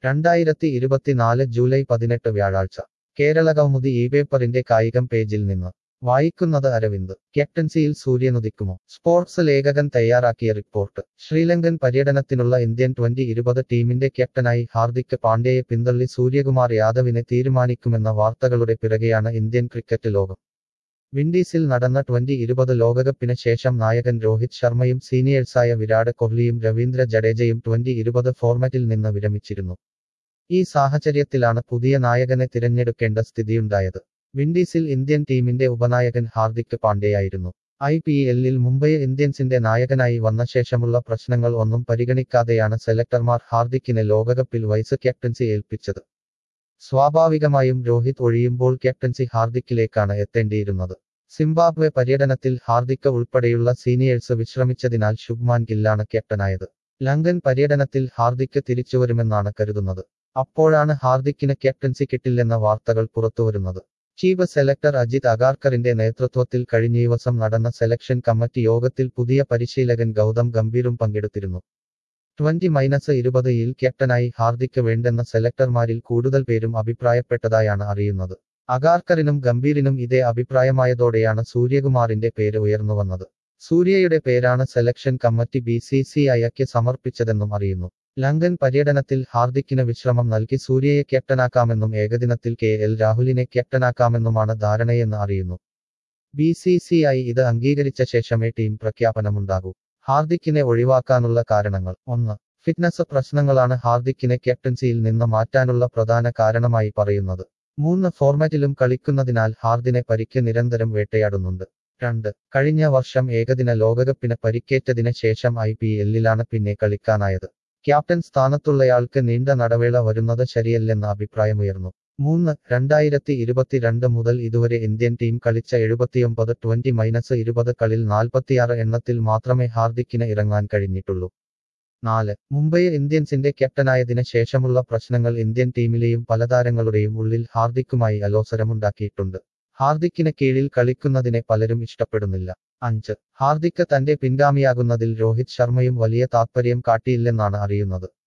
രണ്ടായിരത്തി ഇരുപത്തിനാല് ജൂലൈ പതിനെട്ട് വ്യാഴാഴ്ച കേരള കൗമുദി ഈ പേപ്പറിന്റെ കായികം പേജിൽ നിന്ന് വായിക്കുന്നത് അരവിന്ദ് ക്യാപ്റ്റൻസിയിൽ സൂര്യനുദിക്കുമോ സ്പോർട്സ് ലേഖകൻ തയ്യാറാക്കിയ റിപ്പോർട്ട് ശ്രീലങ്കൻ പര്യടനത്തിനുള്ള ഇന്ത്യൻ ട്വന്റി ഇരുപത് ടീമിന്റെ ക്യാപ്റ്റനായി ഹാർദിക് പാണ്ഡ്യയെ പിന്തള്ളി സൂര്യകുമാർ യാദവിനെ തീരുമാനിക്കുമെന്ന വാർത്തകളുടെ പിറകെയാണ് ഇന്ത്യൻ ക്രിക്കറ്റ് ലോകം വിൻഡീസിൽ നടന്ന ട്വന്റി ഇരുപത് ലോകകപ്പിന് ശേഷം നായകൻ രോഹിത് ശർമ്മയും സീനിയേഴ്സായ വിരാട് കോഹ്ലിയും രവീന്ദ്ര ജഡേജയും ട്വന്റി ഇരുപത് ഫോർമാറ്റിൽ നിന്ന് വിരമിച്ചിരുന്നു ഈ സാഹചര്യത്തിലാണ് പുതിയ നായകനെ തിരഞ്ഞെടുക്കേണ്ട സ്ഥിതിയുണ്ടായത് വിൻഡീസിൽ ഇന്ത്യൻ ടീമിന്റെ ഉപനായകൻ ഹാർദിക് പാണ്ഡ്യയായിരുന്നു ഐ പി എല്ലിൽ മുംബൈ ഇന്ത്യൻസിന്റെ നായകനായി വന്ന ശേഷമുള്ള പ്രശ്നങ്ങൾ ഒന്നും പരിഗണിക്കാതെയാണ് സെലക്ടർമാർ ഹാർദിക്കിനെ ലോകകപ്പിൽ വൈസ് ക്യാപ്റ്റൻസി ഏൽപ്പിച്ചത് സ്വാഭാവികമായും രോഹിത് ഒഴിയുമ്പോൾ ക്യാപ്റ്റൻസി ഹാർദിക്കിലേക്കാണ് എത്തേണ്ടിയിരുന്നത് സിംബാബ്വെ പര്യടനത്തിൽ ഹാർദിക്ക ഉൾപ്പെടെയുള്ള സീനിയേഴ്സ് വിശ്രമിച്ചതിനാൽ ശുഭ്മാൻ ഗില്ലാണ് ക്യാപ്റ്റനായത് ലങ്കൻ പര്യടനത്തിൽ ഹാർദിക്ക് തിരിച്ചുവരുമെന്നാണ് കരുതുന്നത് അപ്പോഴാണ് ഹാർദിക്കിന് ക്യാപ്റ്റൻസി കിട്ടില്ലെന്ന വാർത്തകൾ പുറത്തുവരുന്നത് ചീഫ് സെലക്ടർ അജിത് അഗാർക്കറിന്റെ നേതൃത്വത്തിൽ കഴിഞ്ഞ ദിവസം നടന്ന സെലക്ഷൻ കമ്മിറ്റി യോഗത്തിൽ പുതിയ പരിശീലകൻ ഗൗതം ഗംഭീറും പങ്കെടുത്തിരുന്നു ട്വന്റി മൈനസ് ഇരുപത് ഇൽ ക്യാപ്റ്റനായി ഹാർദിക്ക് വേണ്ടെന്ന സെലക്ടർമാരിൽ കൂടുതൽ പേരും അഭിപ്രായപ്പെട്ടതായാണ് അറിയുന്നത് അഗാർക്കറിനും ഗംഭീറിനും ഇതേ അഭിപ്രായമായതോടെയാണ് സൂര്യകുമാറിന്റെ പേര് ഉയർന്നുവന്നത് സൂര്യയുടെ പേരാണ് selection committee B C C ഐക്ക് സമർപ്പിച്ചതെന്നും അറിയുന്നു ലങ്കൻ പര്യടനത്തിൽ ഹാർദിക്കിന് വിശ്രമം നൽകി സൂര്യയെ ക്യാപ്റ്റനാക്കാമെന്നും ഏകദിനത്തിൽ കെ എൽ രാഹുലിനെ ക്യാപ്റ്റനാക്കാമെന്നുമാണ് ധാരണയെന്ന് അറിയുന്നു ബി സി സി ഐ ഇത് അംഗീകരിച്ച ശേഷമേ ടീം പ്രഖ്യാപനമുണ്ടാകൂ ഹാർദിക്കിനെ ഒഴിവാക്കാനുള്ള കാരണങ്ങൾ ഒന്ന് ഫിറ്റ്നസ് പ്രശ്നങ്ങളാണ് ഹാർദിക്കിനെ ക്യാപ്റ്റൻസിയിൽ നിന്ന് മാറ്റാനുള്ള പ്രധാന കാരണമായി പറയുന്നത് മൂന്ന് ഫോർമാറ്റിലും കളിക്കുന്നതിനാൽ ഹാർദിനെ പരിക്ക് നിരന്തരം വേട്ടയാടുന്നുണ്ട് രണ്ട് കഴിഞ്ഞ വർഷം ഏകദിന ലോകകപ്പിന് പരിക്കേറ്റതിന് ശേഷം ഐ പി എല്ലിലാണ് പിന്നെ കളിക്കാനായത് ക്യാപ്റ്റൻ സ്ഥാനത്തുള്ളയാൾക്ക് നീണ്ട നടവേള വരുന്നത് ശരിയല്ലെന്ന അഭിപ്രായമുയർന്നു മൂന്ന് രണ്ടായിരത്തി ഇരുപത്തിരണ്ട് മുതൽ ഇതുവരെ ഇന്ത്യൻ ടീം കളിച്ച എഴുപത്തിയൊമ്പത് ട്വന്റി മൈനസ് ഇരുപത് കളിൽ നാൽപ്പത്തിയാറ് എണ്ണത്തിൽ മാത്രമേ ഹാർദിക്കിന് ഇറങ്ങാൻ കഴിഞ്ഞിട്ടുള്ളൂ നാല് മുംബൈ ഇന്ത്യൻസിന്റെ ക്യാപ്റ്റനായതിന് ശേഷമുള്ള പ്രശ്നങ്ങൾ ഇന്ത്യൻ ടീമിലെയും പല താരങ്ങളുടെയും ഉള്ളിൽ ഹാർദിക്കുമായി അലോസരമുണ്ടാക്കിയിട്ടുണ്ട് ഹാർദിക്കിന് കീഴിൽ കളിക്കുന്നതിനെ പലരും ഇഷ്ടപ്പെടുന്നില്ല അഞ്ച് ഹാർദിക്ക് തന്റെ പിൻഗാമിയാകുന്നതിൽ രോഹിത് ശർമ്മയും വലിയ താത്പര്യം കാട്ടിയില്ലെന്നാണ് അറിയുന്നത്